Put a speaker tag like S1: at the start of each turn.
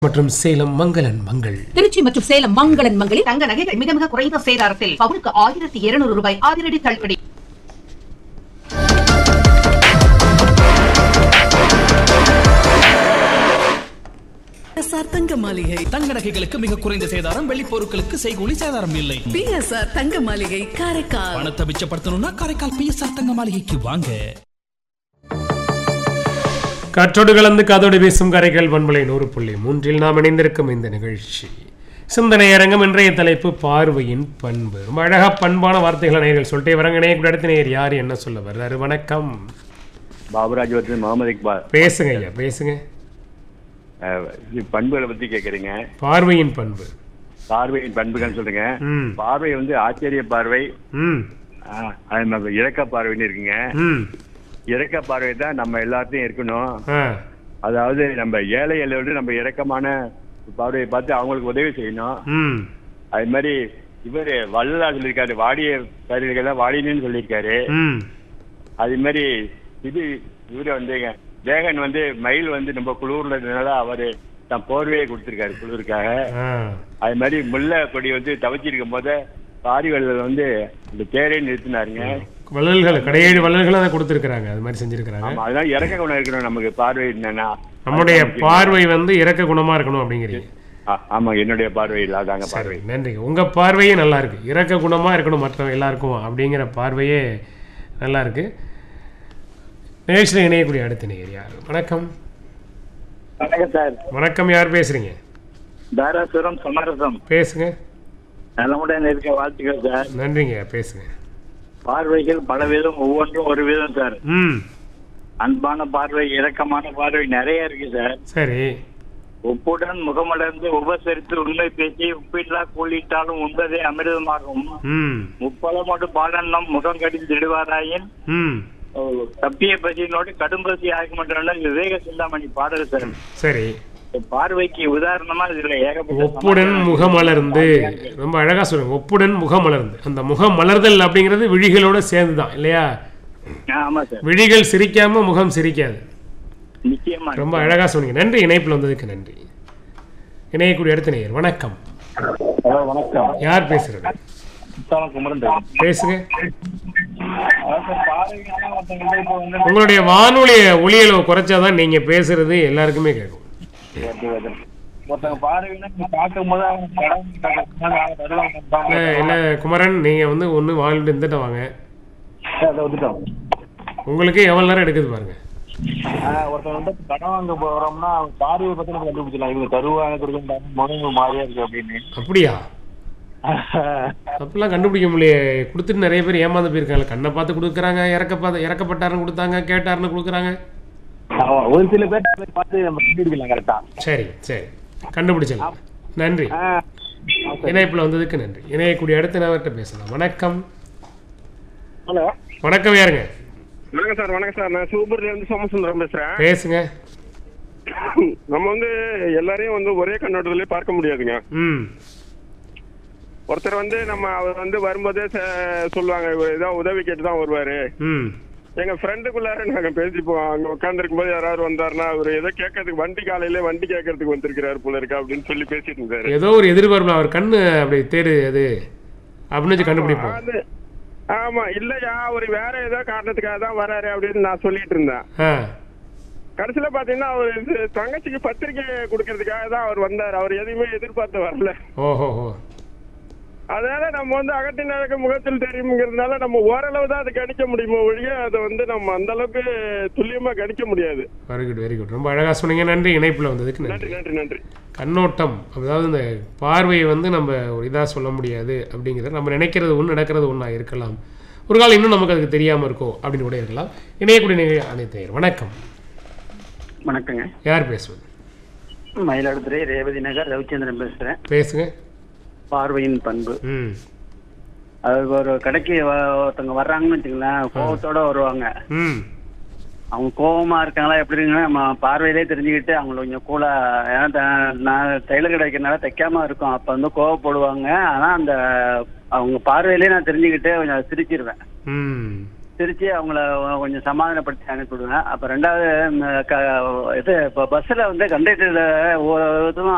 S1: மற்றும் சேலம் மங்களன் மங்கள்
S2: திருச்சி மற்றும் சேலம் மங்களன் மங்களில்
S3: தங்க நகைகள் மிக மிக குறைந்த சேதாரத்தில் பவுனுக்கு ஆயிரத்தி இருநூறு ரூபாய் அதிரடி தள்ளுபடி
S4: பிஎஸ்ஆர் தங்க மாளிகை
S5: தங்க நகைகளுக்கு மிக குறைந்த சேதாரம் வெள்ளி பொருட்களுக்கு செய்கூலி சேதாரம் இல்லை
S4: பிஎஸ்ஆர் தங்க மாளிகை காரைக்கால்
S5: பணத்தை மிச்சப்படுத்தணும்னா காரைக்கால் பிஎஸ்ஆர் தங்க மாளிகைக்கு வாங்க
S1: காற்றோடு கலந்து காதோடு பேசும் கரைகள் பண்பலை நூறு புள்ளி மூன்றில் நாம் இணைந்திருக்கும் இந்த நிகழ்ச்சி சிந்தனை அரங்கம் இன்றைய தலைப்பு பார்வையின் பண்பு ரொம்ப அழகா பண்பான வார்த்தைகளை நேர்கள் சொல்லிட்டே வராங்க இணைய அடுத்த நேர் யார் என்ன சொல்ல வர்றாரு வணக்கம்
S6: பாபுராஜ் வந்து முகமது இக்பால்
S1: பேசுங்க ஐயா பேசுங்க
S6: அஹ், இது பண்புகளை பத்தி கேக்குறீங்க
S1: பார்வையின் பண்பு
S6: பார்வையின் பண்புகள் சொல்றீங்க
S1: ம்
S6: பார்வை வந்து ஆச்சரிய பார்வை
S1: ம்
S6: அஹ், அது மாதிரி இறக்க பார்வைன்னு இருக்குங்க
S1: ம்
S6: இறக்க பார்வை தான் நம்ம எல்லாத்தையும் இருக்கணும்
S1: ஆ
S6: அதாவது நம்ம ஏழைகளை விட நம்ம இறக்கமான பார்வையை பார்த்து அவங்களுக்கு உதவி செய்யணும்
S1: ம்
S6: அது மாதிரி இவர் வள்ளலார் சொல்லியிருக்காரு வாடிய பயிர்கள்லாம் வாடினு சொல்லியிருக்காரு
S1: ம்
S6: அது மாதிரி இது இவரு வந்துங்க தேகன் வந்து மயில் வந்து ரொம்ப குளிர்லதுனால அவரு தன் போர்வையை கொடுத்திருக்காரு குளிருக்காக
S1: ஆ
S6: அது மாதிரி முல்லை கொடி வந்து தவச்சிருக்கும் போது பாரிவள்ளல் வந்து இந்த தேரை நிறுத்தினாருங்க
S1: வள்ளல்கள் கடையேழு வள்ளல்கள் அதை கொடுத்துருக்குறாங்க அது மாதிரி செஞ்சிருக்கிறாங்க
S6: ஆமா அதனால இறக்க குணம் இருக்கணும் நமக்கு பார்வை என்னன்னா
S1: நம்முடைய பார்வை வந்து இறக்க குணமா இருக்கணும் அப்படிங்கிறீங்க
S6: ஆ- ஆமா என்னுடைய பார்வை இல்லாதாங்க
S1: சரி
S6: பார்வை
S1: நன்றி உங்க பார்வையே நல்லா இருக்கு இறக்க குணமா இருக்கணும் மற்ற எல்லாருக்கும் அப்படிங்கிற பார்வையே நல்லா இருக்கு நிகழ்ச்சியில் இணையக்கூடிய அடுத்த நேர் யார் வணக்கம்
S7: வணக்கம் சார்
S1: வணக்கம் யார் பேசுறீங்க
S7: தாராசுரம் சமரசம்
S1: பேசுங்க
S7: நலமுடன் இருக்க வாழ்த்துக்கள் சார்
S1: நன்றிங்க பேசுங்க
S7: பார்வைகள் பல விதம் ஒவ்வொன்றும் ஒரு விதம் சார்
S1: ம்
S7: அன்பான பார்வை இரக்கமான பார்வை நிறைய இருக்கு சார்
S1: சரி
S7: ஒப்புடன் முகமலர்ந்து உபசரித்து உண்மை பேசி உப்பில்லா கூலிட்டாலும் உண்பதே அமிர்தமாகும்
S1: ம்
S7: முப்பலமோடு பாலன்னம் முகம் கடிந்திடுவாராயின்
S1: ம்
S7: தப்பிய பசியினோடு கடும் பசி ஆக மாட்டோம் விவேக சிந்தாமணி பாடல் சார்
S1: சரி
S7: பார்வைக்கு உதாரணமா இதுல ஏகப்பட்ட
S1: ஒப்புடன் முகமலர்ந்து ரொம்ப அழகா சொல்லுங்க ஒப்புடன் முகமலர்ந்து அந்த முகம் மலர்தல் அப்படிங்கிறது விழிகளோட சேர்ந்து தான் இல்லையா
S7: ஆ, ஆமா சார்
S1: விழிகள் சிரிக்காம முகம் சிரிக்காது
S7: நிச்சயமா
S1: ரொம்ப அழகா சொன்னீங்க நன்றி இணைப்பில் வந்ததுக்கு நன்றி இணையக்கூடிய அடுத்த நேயர் வணக்கம்
S7: ஹலோ வணக்கம்
S1: யார் பேசுறது
S7: குமரன்
S1: பேசுங்க
S7: பார்வைக்கான ஒருத்தவங்கள்ட்ட இப்போ வந்து
S1: உங்களுடைய வானொலிய ஒளியளவு குறைச்சாதான் நீங்க பேசுறது எல்லாருக்குமே கேட்கும்
S7: ஒருத்தவங்க பார்வையினா நீங்க பார்க்கும்போது அவங்க கடவுள் வருவாங்க
S1: இல்ல இல்ல குமரன் நீங்க வந்து ஒண்ணு வாழ்ந்து இருந்துட்டு வாங்க
S7: அதை வந்துட்டோம்
S1: உங்களுக்கு எவ்வளவு நேரம் எடுக்குது பாருங்க
S7: ஒருத்தவங்க வந்து கடன் வாங்க போறோம்னா அவங்க பார்வையை பத்தி நம்ம கண்டுபிடிச்சலாம் இவங்க தருவாங்க கொடுக்க முனைவு மாதிரியா இருக்கு அப்படின்னு
S1: அப்படியா அப்படிலாம் கண்டுபிடிக்க முடியல கொடுத்துட்டு நிறைய பேர் ஏமாந்து போயிருக்காங்க கண்ணை பார்த்து கொடுக்குறாங்க இறக்க பார்த்து இறக்கப்பட்டாருன்னு கொடுத்தாங்க கேட்டாருன்னு கொடுக்குறாங்க
S7: ஆமா, ஒரு சில பேர் பார்த்து நம்ம கண்டுபிடிக்கலாம் கரெக்டா
S1: சரி சரி கண்டுபிடிச்சிடலாம் நன்றி இணைப்பில் வந்ததுக்கு நன்றி இணையக்கூடிய அடுத்த நபர்கிட்ட பேசலாம் வணக்கம்
S8: ஹலோ
S1: வணக்கம் யாருங்க
S8: வணக்கம் சார் வணக்கம் சார் நான் சூப்பர்ல இருந்து சோமசுந்தரம் பேசுறேன்
S1: பேசுங்க
S8: நம்ம வந்து எல்லாரையும் வந்து ஒரே கண்ணோட்டத்திலே பார்க்க முடியாதுங்க
S1: ம்
S8: ஒருத்தர் வந்து நம்ம அவர் வந்து வரும்போதே ச- சொல்லுவாங்க இவர் ஏதோ உதவி கேட்டு தான் வருவாரு
S1: ம்
S8: எங்க ஃப்ரெண்டுக்குள்ளார நாங்க பேசிப்போம் அங்க உட்காந்துருக்கும் போது யாராவது வந்தாருன்னா அவர் ஏதோ கேட்கறதுக்கு வண்டி காலையில வண்டி கேட்கறதுக்கு வந்திருக்கிறாரு போல இருக்கா அப்படின்னு சொல்லி பேசிட்டு இருந்தாரு
S1: ஏதோ ஒரு எதிர்பார்ப்பு அவர் கண்ணு அப்படி தேடு அது அப்படின்னு வச்சு கண்டுபிடிப்போம்
S8: அது ஆமா இல்லையா அவர் வேற ஏதோ காரணத்துக்காக தான் வராரு அப்படின்னு நான் சொல்லிட்டு இருந்தேன்
S1: ஆ
S8: கடைசியில பாத்தீங்கன்னா அவர் இது தங்கச்சிக்கு பத்திரிக்கை கொடுக்கறதுக்காக தான் அவர் வந்தார் அவர் எதையுமே எதிர்பார்த்து வரல
S1: ஓஹோ ஓ
S8: அதனால நம்ம வந்து அகத்தின் அழகு முகத்தில் தெரியுங்கிறதுனால நம்ம ஓரளவு தான் அதை கணிக்க முடியுமோ ஒழிய அதை வந்து நம்ம அந்த அளவுக்கு துல்லியமா கணிக்க முடியாது
S1: வெரி குட் வெரி குட் ரொம்ப அழகாக சொன்னீங்க நன்றி இணைப்பில் வந்ததுக்கு
S8: நன்றி
S1: நன்றி
S8: நன்றி நன்றி
S1: கண்ணோட்டம் அதாவது இந்த பார்வையை வந்து நம்ம ஒரு இதாக சொல்ல முடியாது அப்படிங்கிறத நம்ம நினைக்கிறது ஒன்று நடக்கிறது ஒன்றா இருக்கலாம் ஒரு காலம் இன்னும் நமக்கு அதுக்கு தெரியாமல் இருக்கும் அப்படின்னு கூட இருக்கலாம் இணையக்கூடிய நிகழ் அனைத்து வணக்கம்
S7: வணக்கங்க
S1: யார் பேசுவது
S7: மயிலாடுதுறை ரேவதி நகர் ரவிச்சந்திரன் பேசுறேன்
S1: பேசுங்க
S7: பார்வையின் பண்பு
S1: ம்
S7: அது ஒரு கடைக்கு வ- ஒருத்தவங்க வர்றாங்கன்னு வச்சுங்களேன் கோவத்தோட வருவாங்க
S1: ம்
S7: அவங்க கோவமா இருக்காங்களா எப்படி இருக்குன்னு நம்ம பார்வையிலே தெரிஞ்சுக்கிட்டு அவங்கள கொஞ்சம் கூட ஏன்னா த- நான் தையல் கிடைக்கிறனால தைக்காம இருக்கும் அப்ப வந்து கோவப்படுவாங்க ஆனா அந்த அவங்க பார்வையிலே நான் தெரிஞ்சுக்கிட்டு கொஞ்சம் சிரிச்சிருவேன்
S1: ம்
S7: சிரிச்சு அவங்கள கொஞ்சம் சமாதானப்படுத்தி அனுப்பிவிடுவேன் அப்ப ரெண்டாவது இந்த க- இது இப்போ பஸ்ஸில் வந்து கண்டக்டர்